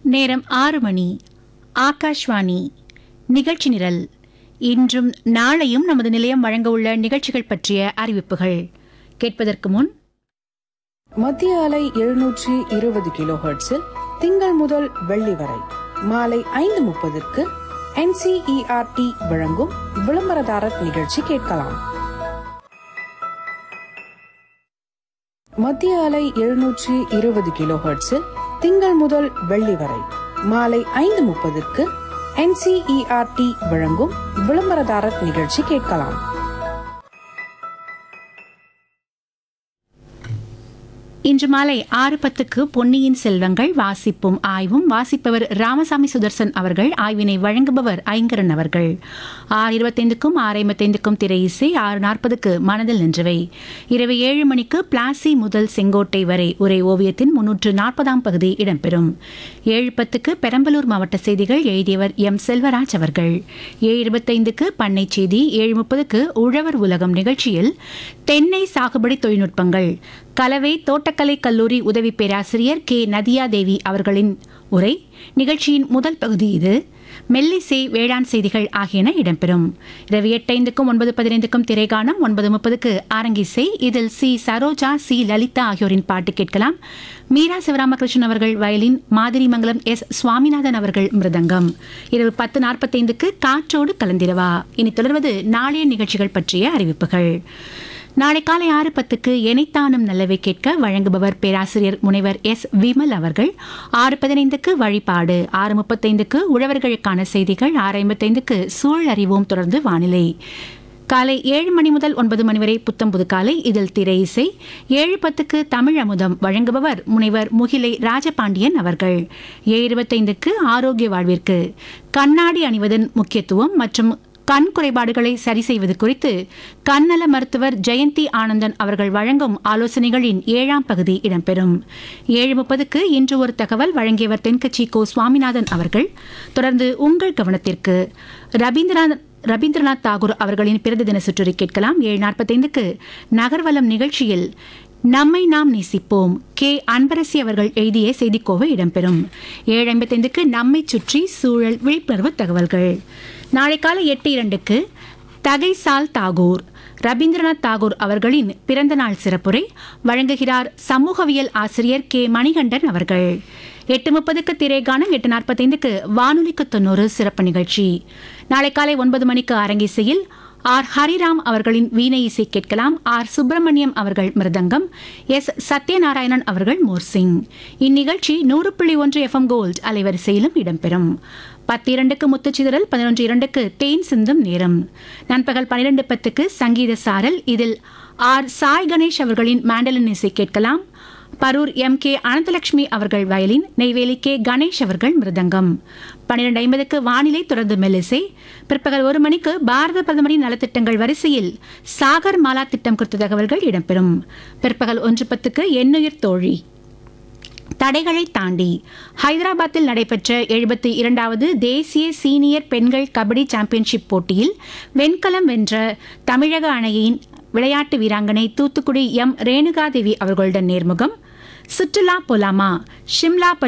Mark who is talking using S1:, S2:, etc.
S1: நேரம் ஆறு மணி ஆகாஷ்வாணி நிகழ்ச்சி நிரல் இன்றும் நாளையும் நமது நிலையம் வழங்க உள்ள நிகழ்ச்சிகள் பற்றிய அறிவிப்புகள் கேட்பதற்கு முன்
S2: மத்திய அலை எழுநூற்றி இருபது கிலோ ஹெர்ட்ஸில் திங்கள் முதல் வெள்ளி வரை மாலை ஐந்து முப்பதுக்கு என்சிஇஆர்டி வழங்கும் விளம்பரதாரர் நிகழ்ச்சி கேட்கலாம் மத்திய அலை எழுநூற்றி இருபது கிலோ ஹெர்ட்ஸில் திங்கள் முதல் வெள்ளி வரை மாலை ஐந்து முப்பதுக்கு என்சிஇஆர்டி வழங்கும் விளம்பரதாரர் நிகழ்ச்சி கேட்கலாம்
S1: இன்று மாலை ஆறு பத்துக்கு பொன்னியின் செல்வங்கள் வாசிப்பும் ஆய்வும் வாசிப்பவர் ராமசாமி சுதர்சன் அவர்கள் ஆய்வினை வழங்குபவர் ஐங்கரன் அவர்கள் ஆறு இருபத்தைந்துக்கும் ஆறு ஐம்பத்தைந்துக்கும் திரை இசை ஆறு நாற்பதுக்கு மனதில் நின்றவை இரவு ஏழு மணிக்கு பிளாசி முதல் செங்கோட்டை வரை உரை ஓவியத்தின் முன்னூற்று நாற்பதாம் பகுதி இடம்பெறும் ஏழு பத்துக்கு பெரம்பலூர் மாவட்ட செய்திகள் எழுதியவர் எம் செல்வராஜ் அவர்கள் ஏழு இருபத்தைந்துக்கு பண்ணை செய்தி ஏழு முப்பதுக்கு உழவர் உலகம் நிகழ்ச்சியில் தென்னை சாகுபடி தொழில்நுட்பங்கள் கலவை தோட்டக்கலை கல்லூரி உதவி பேராசிரியர் கே நதியா தேவி அவர்களின் உரை நிகழ்ச்சியின் முதல் பகுதி இது மெல்லிசை வேளாண் செய்திகள் ஆகியன இடம்பெறும் இரவு எட்டைந்துக்கும் ஒன்பது பதினைந்துக்கும் திரைகாணம் ஒன்பது முப்பதுக்கு அரங்கிசை இதில் சி சரோஜா சி லலிதா ஆகியோரின் பாட்டு கேட்கலாம் மீரா சிவராமகிருஷ்ணன் அவர்கள் வயலின் மாதிரிமங்கலம் எஸ் சுவாமிநாதன் அவர்கள் மிருதங்கம் இரவு பத்து நாற்பத்தைந்துக்கு காற்றோடு கலந்திரவா இனி தொடர்வது நாளைய நிகழ்ச்சிகள் பற்றிய அறிவிப்புகள் நாளை காலை ஆறு பத்துக்கு எனைத்தானும் நல்லவை கேட்க வழங்குபவர் பேராசிரியர் முனைவர் எஸ் விமல் அவர்கள் ஆறு பதினைந்துக்கு வழிபாடு ஆறு முப்பத்தைந்துக்கு உழவர்களுக்கான செய்திகள் ஆறு ஐம்பத்தைந்துக்கு சூழல் அறிவோம் தொடர்ந்து வானிலை காலை ஏழு மணி முதல் ஒன்பது மணி வரை புத்தம் புது காலை இதில் திரை இசை ஏழு பத்துக்கு தமிழ் அமுதம் வழங்குபவர் முனைவர் முகிலை ராஜபாண்டியன் அவர்கள் ஏழு இருபத்தைந்துக்கு ஆரோக்கிய வாழ்விற்கு கண்ணாடி அணிவதன் முக்கியத்துவம் மற்றும் கண் குறைபாடுகளை சரி செய்வது குறித்து கண்ணல மருத்துவர் ஜெயந்தி ஆனந்தன் அவர்கள் வழங்கும் ஆலோசனைகளின் ஏழாம் பகுதி இடம்பெறும் ஏழு முப்பதுக்கு இன்று ஒரு தகவல் வழங்கியவர் தென்கட்சி கோ சுவாமிநாதன் அவர்கள் தொடர்ந்து உங்கள் கவனத்திற்கு ரவீந்திரநாத் ரவீந்திரநாத் தாகூர் அவர்களின் பிறந்த தின சுற்றுரை கேட்கலாம் ஏழு நாற்பத்தைந்துக்கு நகர்வலம் நிகழ்ச்சியில் நம்மை நாம் நேசிப்போம் கே அன்பரசி அவர்கள் எழுதிய செய்திக்கோவை இடம்பெறும் ஏழு ஐம்பத்தைந்துக்கு நம்மை சுற்றி சூழல் விழிப்புணர்வு தகவல்கள் நாளை காலை எட்டு இரண்டுக்கு தகைசால் தாகூர் ரவீந்திரநாத் தாகூர் அவர்களின் பிறந்த நாள் சிறப்புரை வழங்குகிறார் சமூகவியல் ஆசிரியர் கே மணிகண்டன் அவர்கள் எட்டு முப்பதுக்கு திரைகானம் எட்டு நாற்பத்தைந்துக்கு வானொலிக்கு தொண்ணூறு சிறப்பு நிகழ்ச்சி நாளை காலை ஒன்பது மணிக்கு அரங்கிசையில் ஆர் ஹரிராம் அவர்களின் வீணை இசை கேட்கலாம் ஆர் சுப்பிரமணியம் அவர்கள் மிருதங்கம் எஸ் சத்யநாராயணன் அவர்கள் மோர்சிங் இந்நிகழ்ச்சி நூறு புள்ளி ஒன்று எஃப்எம் கோல்ட் அலைவரிசையிலும் இடம்பெறும் பத்து இரண்டுக்கு முத்துச்சிதறல் பதினொன்று இரண்டுக்கு தேன் சிந்தும் நேரம் நண்பகல் பன்னிரண்டு பத்துக்கு சங்கீத சாரல் இதில் ஆர் சாய் கணேஷ் அவர்களின் மேண்டலின் இசை கேட்கலாம் பரூர் எம் கே அனந்தலட்சுமி அவர்கள் வயலின் நெய்வேலி கே கணேஷ் அவர்கள் மிருதங்கம் பன்னிரண்டு ஐம்பதுக்கு வானிலை தொடர்ந்து மெல்லிசை பிற்பகல் ஒரு மணிக்கு பாரத பிரதமரின் நலத்திட்டங்கள் வரிசையில் சாகர் மாலா திட்டம் குறித்த தகவல்கள் இடம்பெறும் பிற்பகல் ஒன்று பத்துக்கு எண்ணுயிர் தோழி தடைகளை தாண்டி ஹைதராபாத்தில் நடைபெற்ற எழுபத்தி இரண்டாவது தேசிய சீனியர் பெண்கள் கபடி சாம்பியன்ஷிப் போட்டியில் வெண்கலம் வென்ற தமிழக அணையின் விளையாட்டு வீராங்கனை தூத்துக்குடி எம் ரேணுகாதேவி அவர்களுடன் நேர்முகம் சுற்றுலா போலாமா ஷிம்லா